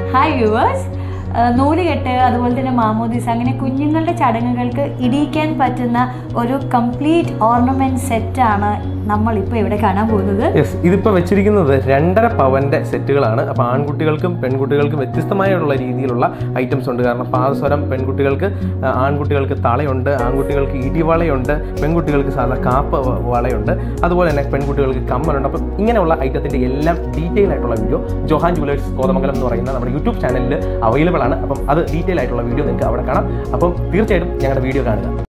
hi viewers നൂലുകെട്ട് അതുപോലെ തന്നെ മാമോദീസ് അങ്ങനെ കുഞ്ഞുങ്ങളുടെ ചടങ്ങുകൾക്ക് ഇടിയിക്കാൻ പറ്റുന്ന ഒരു കംപ്ലീറ്റ് ഓർണമെൻറ്റ് സെറ്റാണ് നമ്മളിപ്പോൾ ഇവിടെ കാണാൻ പോകുന്നത് യെസ് ഇതിപ്പോൾ വെച്ചിരിക്കുന്നത് രണ്ടര പവന്റെ സെറ്റുകളാണ് അപ്പോൾ ആൺകുട്ടികൾക്കും പെൺകുട്ടികൾക്കും വ്യത്യസ്തമായുള്ള രീതിയിലുള്ള ഐറ്റംസ് ഉണ്ട് കാരണം പാദസ്വരം പെൺകുട്ടികൾക്ക് ആ, ആൺകുട്ടികൾക്ക് തളയുണ്ട് ആൺകുട്ടികൾക്ക് ഇടിവളയുണ്ട് പെൺകുട്ടികൾക്ക് സാധാ കാപ്പ് വ- വളയുണ്ട് അതുപോലെ തന്നെ പെൺകുട്ടികൾക്ക് കമ്മലുണ്ട് അപ്പം ഇങ്ങനെയുള്ള ഐറ്റത്തിൻ്റെ എല്ലാം ഡീറ്റെയിൽ ആയിട്ടുള്ള വീഡിയോ ജോഹാൻ ജുവലേഴ്സ് കോതമംഗലം എന്ന് പറയുന്ന നമ്മുടെ യൂട്യൂബ് ചാനലിൽ അവൈലബിൾ ആണ് അപ്പം അത് ഡീറ്റെയിൽ ആയിട്ടുള്ള വീഡിയോ നിങ്ങൾക്ക് അവിടെ കാണാം അപ്പം തീർച്ചയായിട്ടും ഞങ്ങളുടെ വീഡിയോ കാണുക